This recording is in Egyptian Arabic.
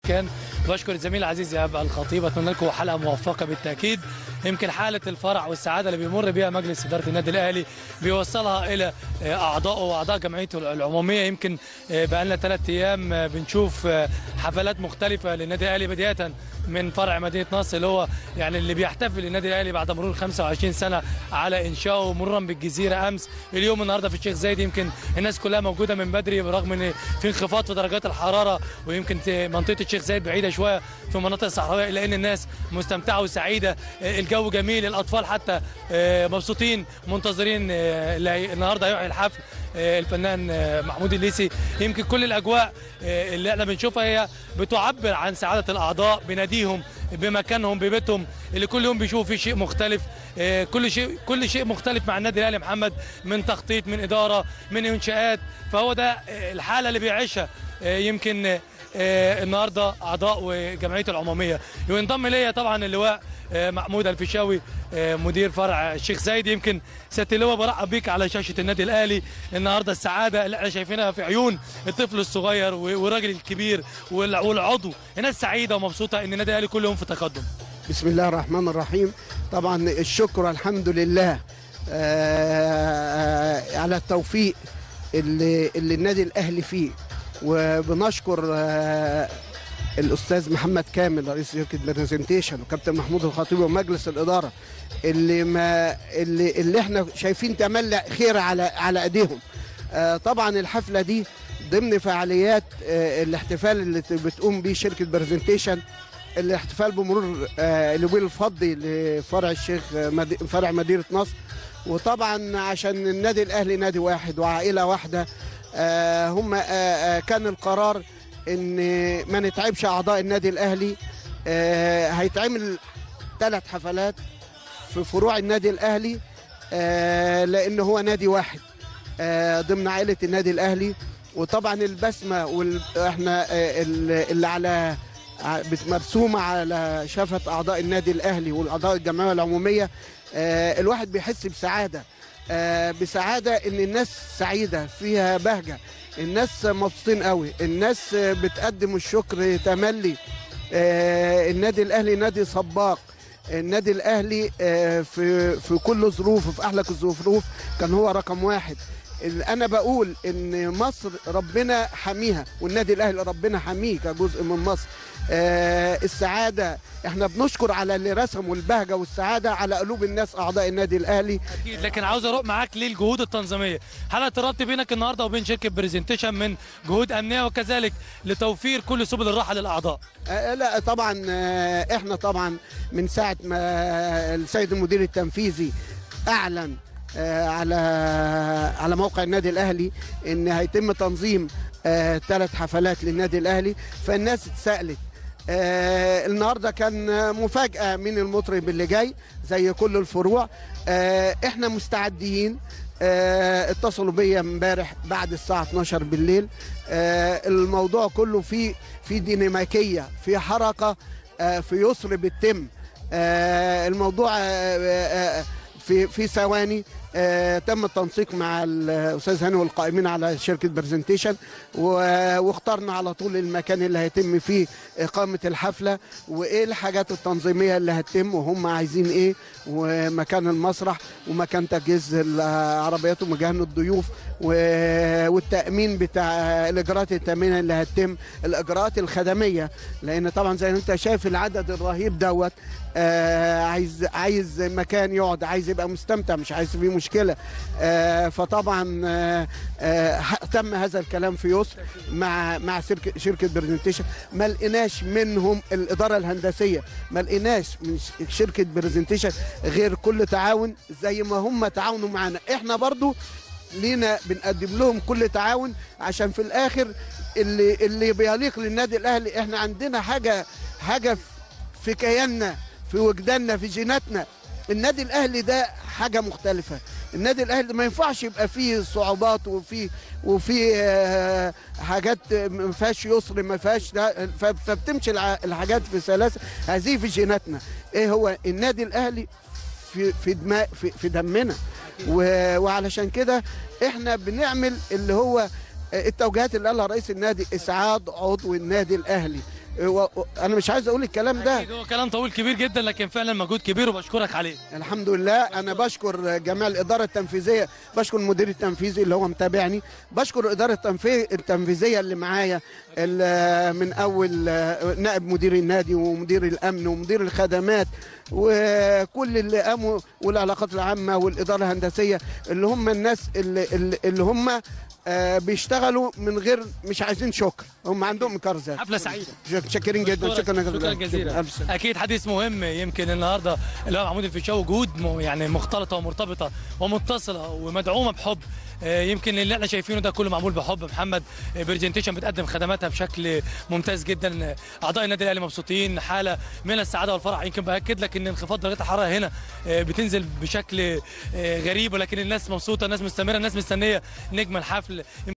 كان بشكر الزميل العزيز ايهاب الخطيب اتمنى لكم حلقه موفقه بالتاكيد يمكن حاله الفرح والسعاده اللي بيمر بها مجلس اداره النادي الاهلي بيوصلها الى اعضائه واعضاء جمعيته العموميه يمكن بقى لنا ثلاث ايام بنشوف حفلات مختلفه للنادي الاهلي بدايه من فرع مدينه نصر اللي هو يعني اللي بيحتفل النادي الاهلي بعد مرور 25 سنه على انشائه مرورا بالجزيره امس اليوم النهارده في الشيخ زايد يمكن الناس كلها موجوده من بدري برغم ان في انخفاض في درجات الحراره ويمكن منطقه الشيخ زايد بعيده شويه في مناطق صحراويه الا ان الناس مستمتعه وسعيده الجو جميل الاطفال حتى مبسوطين منتظرين النهارده هيحيي الحفل الفنان محمود الليسي يمكن كل الاجواء اللي احنا بنشوفها هي بتعبر عن سعاده الاعضاء بناديهم بمكانهم ببيتهم اللي كل يوم بيشوفوا فيه شيء مختلف كل شيء كل شيء مختلف مع النادي الاهلي محمد من تخطيط من اداره من انشاءات فهو ده الحاله اللي بيعيشها يمكن النهارده اعضاء وجمعيته العموميه وينضم ليا طبعا اللواء محمود الفيشاوي مدير فرع الشيخ زايد يمكن سياده اللواء برحب بيك على شاشه النادي الاهلي النهارده السعاده اللي احنا شايفينها في عيون الطفل الصغير والراجل الكبير والعضو الناس سعيده ومبسوطه ان النادي الاهلي كل يوم في تقدم بسم الله الرحمن الرحيم طبعا الشكر الحمد لله على التوفيق اللي, اللي النادي الاهلي فيه وبنشكر الاستاذ محمد كامل رئيس شركه برزنتيشن وكابتن محمود الخطيب ومجلس الاداره اللي ما اللي, اللي احنا شايفين تملع خير على على ايديهم طبعا الحفله دي ضمن فعاليات الاحتفال اللي بتقوم بيه شركه برزنتيشن الاحتفال بمرور اليوبيل الفضي لفرع الشيخ فرع مدينه نصر وطبعا عشان النادي الاهلي نادي واحد وعائله واحده هم كان القرار ان ما نتعبش اعضاء النادي الاهلي هيتعمل ثلاث حفلات في فروع النادي الاهلي لان هو نادي واحد ضمن عائله النادي الاهلي وطبعا البسمه واحنا اللي على مرسومه على شفه اعضاء النادي الاهلي والاعضاء الجمعيه العموميه الواحد بيحس بسعاده بسعاده ان الناس سعيده فيها بهجه الناس مبسوطين قوي الناس بتقدم الشكر تملي النادي الاهلي نادي سباق النادي الاهلي في في كل ظروف في احلك الظروف كان هو رقم واحد انا بقول ان مصر ربنا حميها والنادي الاهلي ربنا حميه كجزء من مصر آه السعاده احنا بنشكر على اللي رسموا البهجه والسعاده على قلوب الناس اعضاء النادي الاهلي اكيد لكن عاوز اروح معاك للجهود التنظيميه هل الترابط بينك النهارده وبين شركه برزنتيشن من جهود امنيه وكذلك لتوفير كل سبل الراحه للاعضاء آه لا طبعا آه احنا طبعا من ساعه ما السيد المدير التنفيذي اعلن على على موقع النادي الاهلي ان هيتم تنظيم ثلاث حفلات للنادي الاهلي فالناس اتسالت آه النهارده كان مفاجاه من المطرب اللي جاي زي كل الفروع آه احنا مستعدين آه اتصلوا بيا امبارح بعد الساعه 12 بالليل آه الموضوع كله في في ديناميكيه في حركه آه في يسر بتتم آه الموضوع آه آه في في ثواني آه تم التنسيق مع الاستاذ هاني والقائمين على شركه برزنتيشن واخترنا على طول المكان اللي هيتم فيه اقامه الحفله وايه الحاجات التنظيميه اللي هتتم وهم عايزين ايه ومكان المسرح ومكان تجهيز العربيات ومجهز الضيوف والتامين بتاع الاجراءات التامينيه اللي هتتم الاجراءات الخدميه لان طبعا زي ما انت شايف العدد الرهيب دوت آه عايز عايز مكان يقعد عايز يبقى مستمتع مش عايز فيه مشكله آه فطبعا آه آه تم هذا الكلام في يسر مع مع شركه شركه برزنتيشن ما لقيناش منهم الاداره الهندسيه ما لقيناش من شركه برزنتيشن غير كل تعاون زي ما هم تعاونوا معانا احنا برضو لينا بنقدم لهم كل تعاون عشان في الاخر اللي اللي بيليق للنادي الاهلي احنا عندنا حاجه حاجه في كياننا في وجداننا في جيناتنا النادي الاهلي ده حاجه مختلفه النادي الاهلي ما ينفعش يبقى فيه صعوبات وفي وفي حاجات ما فيهاش يسر ما فيهاش فبتمشي الحاجات في سلاسه هذه في جيناتنا ايه هو النادي الاهلي في في دماء في, في دمنا وعلشان كده احنا بنعمل اللي هو التوجيهات اللي قالها رئيس النادي اسعاد عضو النادي الاهلي و- و- انا مش عايز اقول الكلام ده أكيد هو كلام طويل كبير جدا لكن فعلا مجهود كبير وبشكرك عليه الحمد لله انا بشكر جميع الاداره التنفيذيه بشكر المدير التنفيذي اللي هو متابعني بشكر الاداره التنفي- التنفيذيه اللي معايا ال- من اول آه، نائب مدير النادي ومدير الامن ومدير الخدمات وكل اللي قاموا والعلاقات العامه والاداره الهندسيه اللي هم الناس اللي, اللي- اللي هم آه، بيشتغلوا من غير مش عايزين شكر هم عندهم كرزه حفله سعيده شاكرين جدا شكرا شكرا شكرا جزيلا ألف سلامة. اكيد حديث مهم يمكن النهارده اللي هو محمود الفيشاوي جهود م- يعني مختلطه ومرتبطه ومتصله ومدعومه بحب آه، يمكن اللي احنا شايفينه ده كله معمول بحب محمد آه، برزنتيشن بتقدم خدماتها بشكل ممتاز جدا آه، اعضاء النادي الاهلي مبسوطين حاله من السعاده والفرح يمكن باكد لك ان انخفاض درجات الحراره هنا آه، بتنزل بشكل آه، غريب ولكن الناس مبسوطه الناس مستمره الناس مستنيه نجم الحفل